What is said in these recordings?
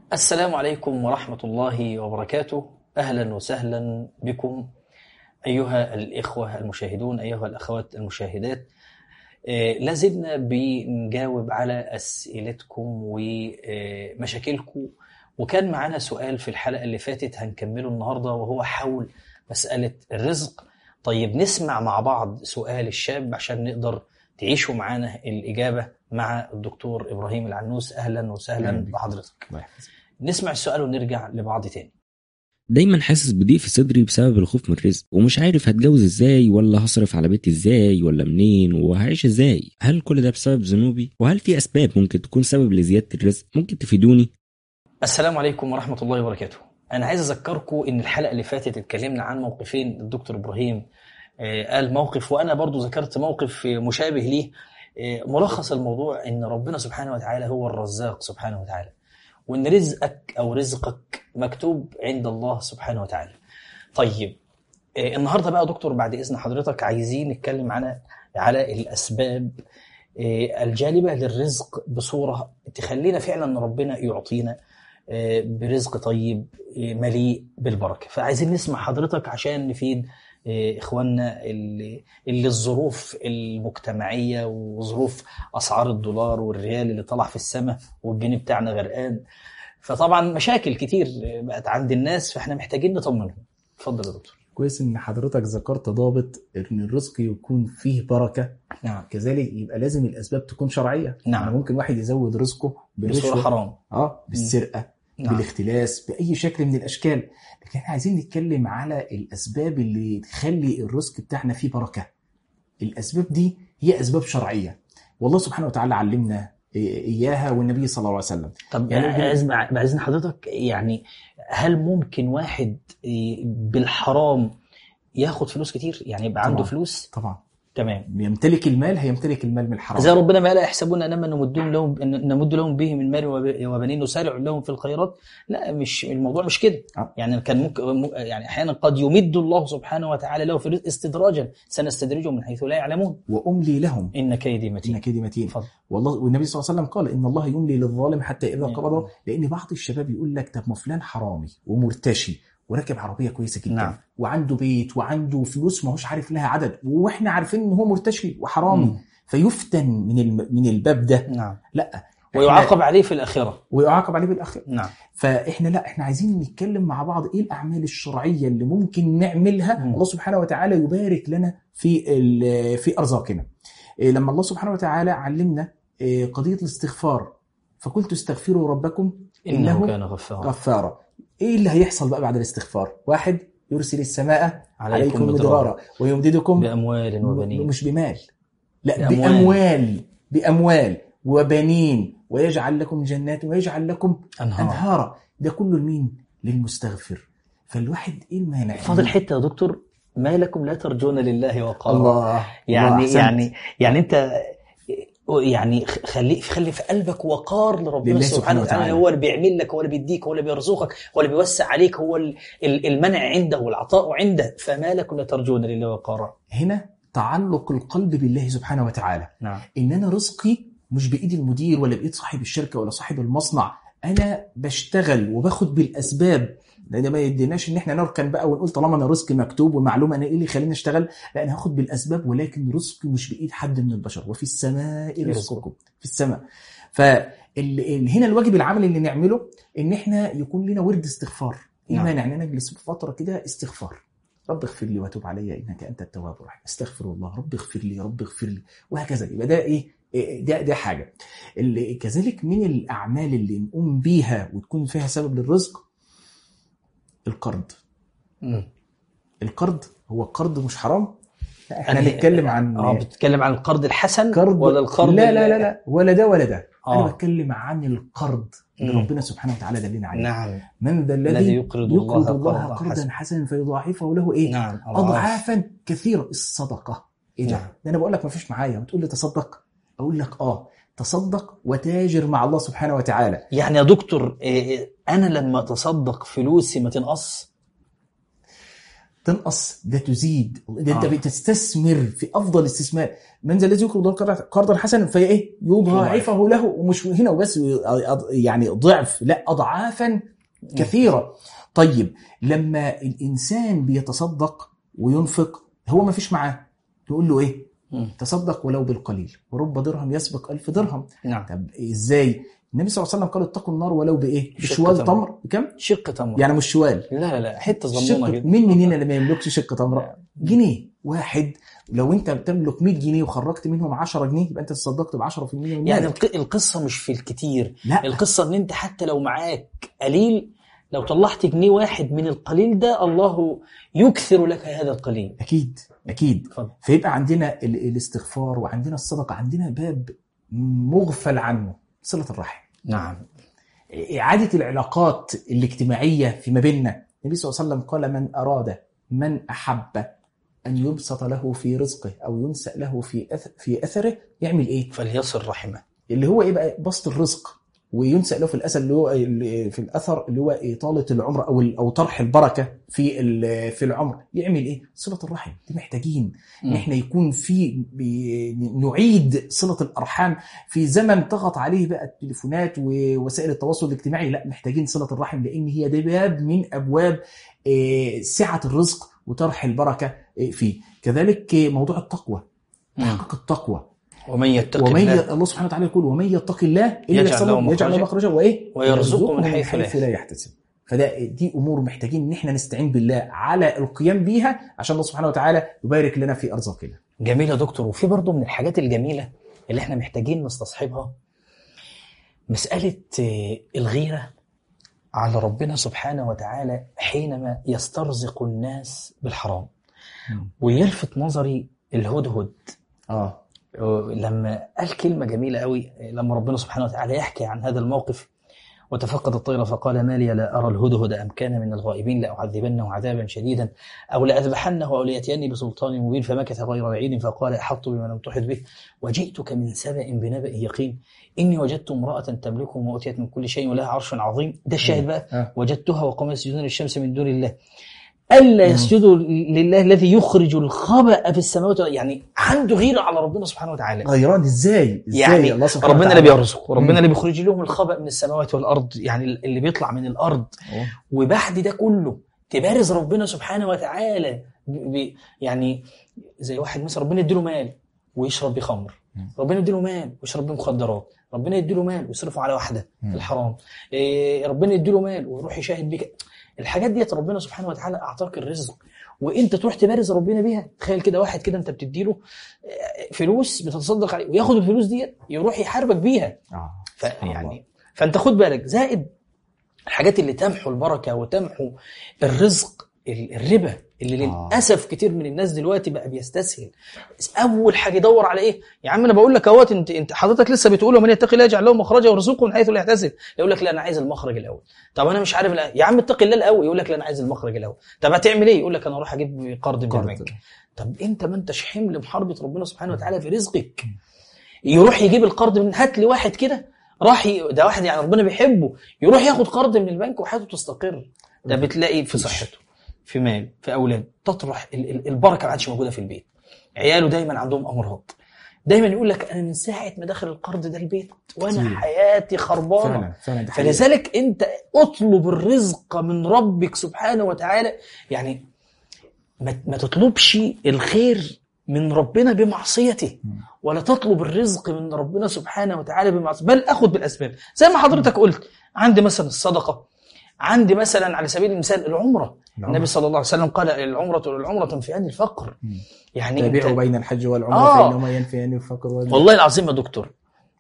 السلام عليكم ورحمة الله وبركاته أهلا وسهلا بكم أيها الإخوة المشاهدون أيها الأخوات المشاهدات آه، لازلنا بنجاوب على أسئلتكم ومشاكلكم وكان معانا سؤال في الحلقة اللي فاتت هنكمله النهاردة وهو حول مسألة الرزق طيب نسمع مع بعض سؤال الشاب عشان نقدر تعيشوا معانا الإجابة مع الدكتور إبراهيم العنوس أهلا وسهلا أهلا بك. بحضرتك الله يحفظك. نسمع السؤال ونرجع لبعض تاني دايما حاسس بضيق في صدري بسبب الخوف من الرزق ومش عارف هتجوز ازاي ولا هصرف على بيتي ازاي ولا منين وهعيش ازاي هل كل ده بسبب ذنوبي وهل في اسباب ممكن تكون سبب لزياده الرزق ممكن تفيدوني السلام عليكم ورحمة الله وبركاته أنا عايز أذكركم إن الحلقة اللي فاتت اتكلمنا عن موقفين الدكتور إبراهيم آه، قال موقف وأنا برضو ذكرت موقف آه، مشابه ليه آه، ملخص الموضوع إن ربنا سبحانه وتعالى هو الرزاق سبحانه وتعالى وإن رزقك أو رزقك مكتوب عند الله سبحانه وتعالى طيب آه، النهاردة بقى يا دكتور بعد إذن حضرتك عايزين نتكلم على على الأسباب آه، الجالبة للرزق بصورة تخلينا فعلا ربنا يعطينا آه، برزق طيب آه، مليء بالبركة فعايزين نسمع حضرتك عشان نفيد آه، إخواننا اللي, اللي الظروف المجتمعية وظروف أسعار الدولار والريال اللي طلع في السماء والجنيه بتاعنا غرقان فطبعا مشاكل كتير آه، بقت عند الناس فاحنا محتاجين نطمنهم اتفضل يا دكتور كويس ان حضرتك ذكرت ضابط ان الرزق يكون فيه بركه نعم كذلك يبقى لازم الاسباب تكون شرعيه نعم. يعني ممكن واحد يزود رزقه بصورة بالرشوه حرام اه بالسرقه نعم بالاختلاس باي شكل من الاشكال لكن احنا عايزين نتكلم على الاسباب اللي تخلي الرزق بتاعنا فيه بركه الاسباب دي هي اسباب شرعيه والله سبحانه وتعالى علمنا اياها والنبي صلى الله عليه وسلم طب يعني يعني عايز بعزين حضرتك يعني هل ممكن واحد ي- بالحرام ياخد فلوس كتير يعني يبقى عنده طبعاً. فلوس طبعا تمام يمتلك المال هيمتلك المال من الحرام زي ربنا ما لا يحسبون انما نمدهم لهم إن- نمد لهم به من مال وب- وبنين نسارع لهم في الخيرات لا مش الموضوع مش كده آه. يعني كان ممكن م- يعني احيانا قد يمد الله سبحانه وتعالى له في الرزق استدراجا سنستدرجهم من حيث لا يعلمون واملي لهم ان كيدي ان متين كيدي متين اتفضل والله والنبي صلى الله عليه وسلم قال ان الله يملي للظالم حتى اذا نعم. قبضه لان بعض الشباب يقول لك طب ما فلان حرامي ومرتشي وراكب عربيه كويسه جدا نعم. وعنده بيت وعنده فلوس ما هوش عارف لها عدد واحنا عارفين ان هو مرتشي وحرامي مم. فيفتن من الم... من الباب ده نعم لا ويعاقب عليه في الاخره ويعاقب عليه بالاخره نعم فاحنا لا احنا عايزين نتكلم مع بعض ايه الاعمال الشرعيه اللي ممكن نعملها مم. الله سبحانه وتعالى يبارك لنا في ال- في ارزاقنا إيه لما الله سبحانه وتعالى علمنا إيه قضيه الاستغفار فقلت استغفروا ربكم انه كان غفارا غفارا ايه اللي هيحصل بقى بعد الاستغفار واحد يرسل السماء عليكم مدرارا ويمددكم باموال وبنين مش بمال لا بأموال. باموال باموال وبنين ويجعل لكم جنات ويجعل لكم انهار انهارا ده كله لمين للمستغفر فالواحد ايه المانع فاضل حته يا دكتور ما لكم لا ترجون لله وقارا الله يعني الله أحسنت. يعني يعني انت يعني خلي خلي في قلبك وقار لربنا لله سبحانه سبحانه وتعالى وتعالى. هو اللي بيعمل لك هو اللي بيديك هو اللي بيرزقك هو اللي بيوسع عليك هو ال- ال- المنع عنده والعطاء عنده فما لكم لا ترجون لله وقارا هنا تعلق القلب بالله سبحانه وتعالى نعم ان انا رزقي مش بايد المدير ولا بايد صاحب الشركه ولا صاحب المصنع انا بشتغل وباخد بالاسباب لان ما يديناش ان احنا نركن بقى ونقول طالما انا رزقي مكتوب ومعلومه انا ايه اللي يخليني اشتغل لا انا هاخد بالاسباب ولكن رزقي مش بايد حد من البشر وفي السماء رزقكم في السماء فهنا الواجب العملي اللي نعمله ان احنا يكون لنا ورد استغفار ايه نعم. المانع ان انا اجلس فتره كده استغفار رب اغفر لي وتوب علي انك انت التواب الرحيم استغفر الله رب اغفر لي رب اغفر لي وهكذا يبقى ده ايه إيه ده ده حاجه اللي كذلك من الاعمال اللي نقوم بيها وتكون فيها سبب للرزق القرض مم. القرض هو القرض مش حرام لا، احنا أنا- هنتكلم عن اه بتتكلم عن القرض الحسن قرض ولا القرض لا ال- لا لا لا ولا ده ولا ده آه. انا بتكلم عن القرض اللي مم. ربنا سبحانه وتعالى دلنا عليه نعم من ذا الذي الذي يقرض يقرض الله الله قرضا قرضا حسنا. حسنا فيضاعفه له ايه نعم اضعافا كثيره الصدقه ايه ده؟ نعم. ده انا بقول لك ما فيش معايا وتقول لي تصدق اقول لك اه تصدق وتاجر مع الله سبحانه وتعالى يعني يا دكتور إيه، انا لما اتصدق فلوسي ما تنقص تنقص ده تزيد ده انت آه. بتستثمر في افضل استثمار من ذا الذي يقرض الله قرضا- قرضا حسنا فايه يضاعفه له ومش هنا وبس يعني ضعف لا اضعافا كثيره طيب لما الانسان بيتصدق وينفق هو ما فيش معاه تقول له ايه مم. تصدق ولو بالقليل ورب درهم يسبق ألف درهم نعم طب ازاي النبي صلى الله عليه وسلم قال اتقوا النار ولو بايه بشق بشوال تمر. تمر بكم شق تمر يعني مش شوال لا لا لا حته شق صغنونه كده مين مننا اللي ما يملكش شق تمره جنيه واحد لو انت بتملك 100 جنيه وخرجت منهم 10 جنيه يبقى انت تصدقت ب 10% من يعني مالك الق- القصه مش في الكتير لا القصه ان انت حتى لو معاك قليل لو طلعت جنيه واحد من القليل ده الله يكثر لك هذا القليل اكيد اكيد اتفضل فيبقى عندنا ال- الاستغفار وعندنا الصدقه عندنا باب مغفل عنه صله الرحم نعم إعادة العلاقات الاجتماعية فيما بيننا النبي صلى الله عليه وسلم قال من أراد من أحب أن يبسط له في رزقه أو ينسأ له في أث... في أثره يعمل إيه؟ فليصل رحمه اللي هو إيه بقى بسط الرزق وينسأ له في الأثر اللي هو اللي في الأثر اللي هو إطالة العمر أو ال- أو طرح البركة في ال- في العمر يعمل إيه؟ صلة الرحم دي محتاجين ان مم. احنا يكون في بي- نعيد صله الارحام في زمن ضغط عليه بقى التليفونات ووسائل التواصل الاجتماعي لا محتاجين صله الرحم لان هي ده باب من ابواب آه، سعه الرزق وطرح البركه آه، فيه كذلك آه، موضوع التقوى مم. تحقيق التقوى ومن يتق ومن الله ي... الله سبحانه وتعالى يقول ومن يتق الله إلا يجعل يحصل له له- يجعل له مخرجا مخرجا وايه ويرزقه من حيث لا لا يحتسب فده دي امور محتاجين ان احنا نستعين بالله على القيام بيها عشان الله سبحانه وتعالى يبارك لنا في ارزاقنا جميل يا دكتور وفي برضه من الحاجات الجميله اللي احنا محتاجين نستصحبها مساله آه، الغيره على ربنا سبحانه وتعالى حينما يسترزق الناس بالحرام ويلفت نظري الهدهد اه لما قال كلمة جميلة قوي لما ربنا سبحانه وتعالى يحكي عن هذا الموقف وتفقد الطير فقال ما لي لا أرى الهدهد أم كان من الغائبين لأعذبنه عذابا شديدا أو لأذبحنه أو ليأتيني بسلطان مبين فمكث غير بعيد فقال أحط بما لم تحط به وجئتك من سبأ بنبأ يقين إني وجدت امرأة تملكهم وأتيت من كل شيء ولها عرش عظيم ده الشاهد بقى آه. وجدتها وقوم يسجدون للشمس من دون الله ألا يسجدوا لله الذي يخرج الخبأ في السماوات والأرض. يعني عنده غيرة على ربنا سبحانه وتعالى غيران ازاي ازاي يعني الله سبحانه ربنا وتعالى اللي بيرزق مم. وربنا اللي بيخرج لهم الخبأ من السماوات والأرض يعني اللي بيطلع من الأرض أوه. وبعد ده كله تبارز ربنا سبحانه وتعالى ب- ب- يعني زي واحد مثلا ربنا يديله مال ويشرب بيه خمر مم. ربنا يديله مال ويشرب بيه مخدرات ربنا يديله مال ويصرفه على واحده مم. في الحرام إيه ربنا يديله مال ويروح يشاهد بيه الحاجات ديت ربنا سبحانه وتعالى اعطاك الرزق وانت تروح تبارز ربنا بيها تخيل كده واحد كده انت بتديله آه، فلوس بتتصدق عليه وياخد الفلوس ديت يروح يحاربك بيها اه ف سبحان يعني فانت خد بالك زائد الحاجات اللي تمحو البركه وتمحو الرزق ال- الربا اللي آه. للاسف كتير من الناس دلوقتي بقى بيستسهل اول حاجه يدور على ايه يا عم انا بقول لك اهوت انت انت حضرتك لسه بتقول ومن يتقي الله يجعل له مخرجا ويرزقه من حيث لا يحتسب يقول لك لا انا عايز المخرج الاول طب انا مش عارف لا. يا عم اتقي الله الاول يقول لك لا انا عايز المخرج الاول طب هتعمل ايه يقول لك انا اروح اجيب قرض من قرض. البنك طب انت ما انتش حمل محاربه ربنا سبحانه وتعالى في رزقك يروح يجيب القرض من هات لي واحد كده راح ي... ده واحد يعني ربنا بيحبه يروح ياخد قرض من البنك وحياته تستقر ده بتلاقي في صحته في مال في اولاد تطرح ال- ال- البركه ما عادش موجوده في البيت عياله دايما عندهم امراض دايما يقول لك انا من ساعه ما دخل القرض ده البيت وانا كتير. حياتي خربانه فعلا فعلا دي حقيقة. فلذلك انت اطلب الرزق من ربك سبحانه وتعالى يعني ما ما تطلبش الخير من ربنا بمعصيته مم. ولا تطلب الرزق من ربنا سبحانه وتعالى بمعصيته بل اخذ بالاسباب زي ما حضرتك قلت عندي مثلا الصدقه عندي مثلا على سبيل المثال العمره العمرة. النبي صلى الله عليه وسلم قال العمره العمره تنفيان الفقر مم. يعني تابعوا انت بين الحج والعمره آه. فانهما ينفيان الفقر وال... والله العظيم يا دكتور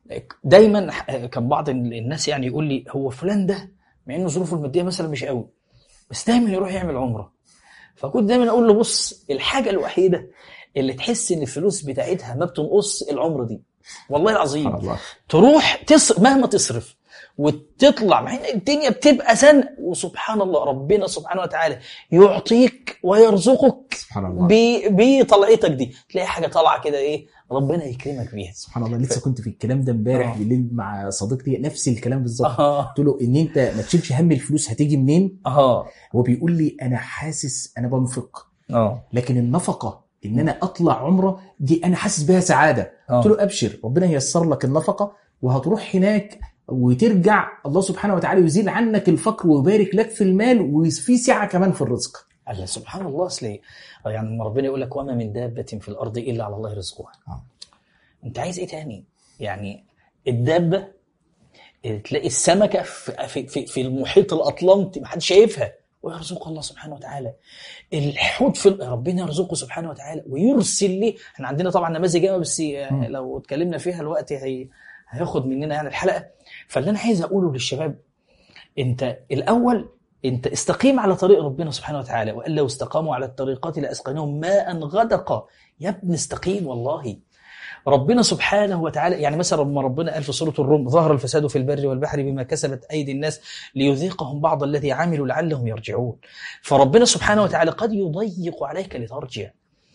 دايما كان بعض الناس يعني يقول لي هو فلان ده مع انه ظروفه الماديه مثلا مش قوي بس دايما يروح يعمل عمره فكنت دايما اقول له بص الحاجه الوحيده اللي تحس ان الفلوس بتاعتها ما بتنقص العمره دي والله العظيم سبحان الله تروح تصرف مهما تصرف وتطلع مع ان الدنيا بتبقى زنق وسبحان الله ربنا سبحانه وتعالى يعطيك ويرزقك سبحان الله ب- بطلعتك دي تلاقي حاجه طالعه كده ايه ربنا يكرمك بيها سبحان الله لسه كنت في الكلام ده امبارح آه. بالليل مع صديقتي نفس الكلام بالظبط اه قلت له ان انت ما تشيلش هم الفلوس هتيجي منين اه هو بيقول لي انا حاسس انا بنفق اه لكن النفقه ان انا اطلع عمره دي انا حاسس بيها سعاده آه. قلت له ابشر ربنا ييسر لك النفقه وهتروح هناك وترجع الله سبحانه وتعالى يزيل عنك الفقر ويبارك لك في المال وفي سعه كمان في الرزق الله سبحان الله اصل يعني لما ربنا يقول لك وما من دابة في الأرض إلا على الله رزقها آه. أنت عايز إيه تاني؟ يعني الدابة تلاقي السمكة في, في, في, في المحيط الأطلنطي محدش شايفها ويرزقها الله سبحانه وتعالى الحوت في ربنا يرزقه سبحانه وتعالى ويرسل ليه احنا عندنا طبعا نماذج ياما بس مم. لو اتكلمنا فيها الوقت هي هياخد مننا يعني الحلقه فاللي انا عايز اقوله للشباب انت الاول انت استقيم على طريق ربنا سبحانه وتعالى وان لو استقاموا على الطريقات لاسقيناهم ماء غدقا يا ابن استقيم والله ربنا سبحانه وتعالى يعني مثلا لما ربنا قال في سوره الروم ظهر الفساد في البر والبحر بما كسبت ايدي الناس ليذيقهم بعض الذي عملوا لعلهم يرجعون فربنا سبحانه وتعالى قد يضيق عليك لترجع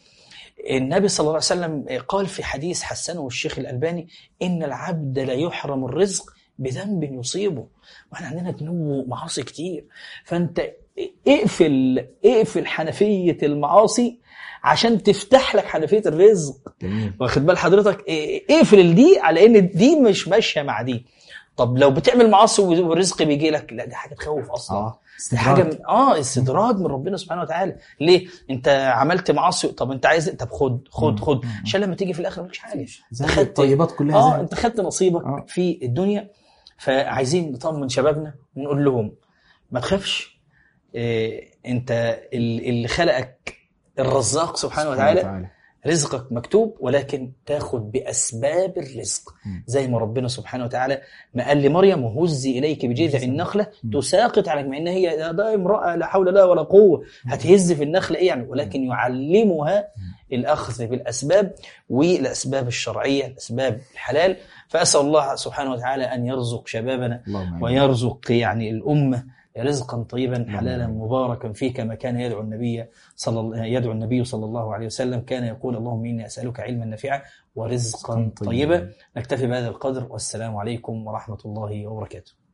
النبي صلى الله عليه وسلم قال في حديث حسنه الشيخ الألباني إن العبد لا يحرم الرزق بذنب يصيبه واحنا عندنا ذنوب ومعاصي كتير فانت اقفل اقفل حنفية المعاصي عشان تفتح لك حنفية الرزق جميل واخد بال حضرتك إيه- اقفل دي على ان دي مش ماشيه مع دي طب لو بتعمل معاصي والرزق بيجي لك لا دي حاجه تخوف اصلا اه دي حاجه استدراج. من اه استدراج من ربنا سبحانه وتعالى ليه انت عملت معاصي طب انت عايز طب خد خد مم. خد مم. عشان لما تيجي في الاخر مالكش حاجه زي خدت- الطيبات كلها اه زي انت خدت نصيبك آه. في الدنيا فعايزين نطمن شبابنا ونقول لهم ما تخافش إيه انت ال- اللي خلقك الرزاق سبحانه وتعالى رزقك مكتوب ولكن تاخد بأسباب الرزق مم. زي ما ربنا سبحانه وتعالى ما قال لمريم وهزي إليك بجذع النخلة مم. تساقط عليك مع إن هي ده- ده امرأة لا حول لها ولا قوة هتهز في النخلة إيه يعني ولكن يعلمها الأخذ بالأسباب والأسباب الشرعية الأسباب الحلال فأسأل الله سبحانه وتعالى أن يرزق شبابنا اللهم آمين. ويرزق يعني الأمة رزقا طيبا اللهم حلالا آمين. مباركا فيه كما كان يدعو النبي صلى الله- يدعو النبي صلى الله عليه وسلم كان يقول اللهم اني اسالك علما نافعا ورزقا طيبا نكتفي بهذا القدر والسلام عليكم ورحمه الله وبركاته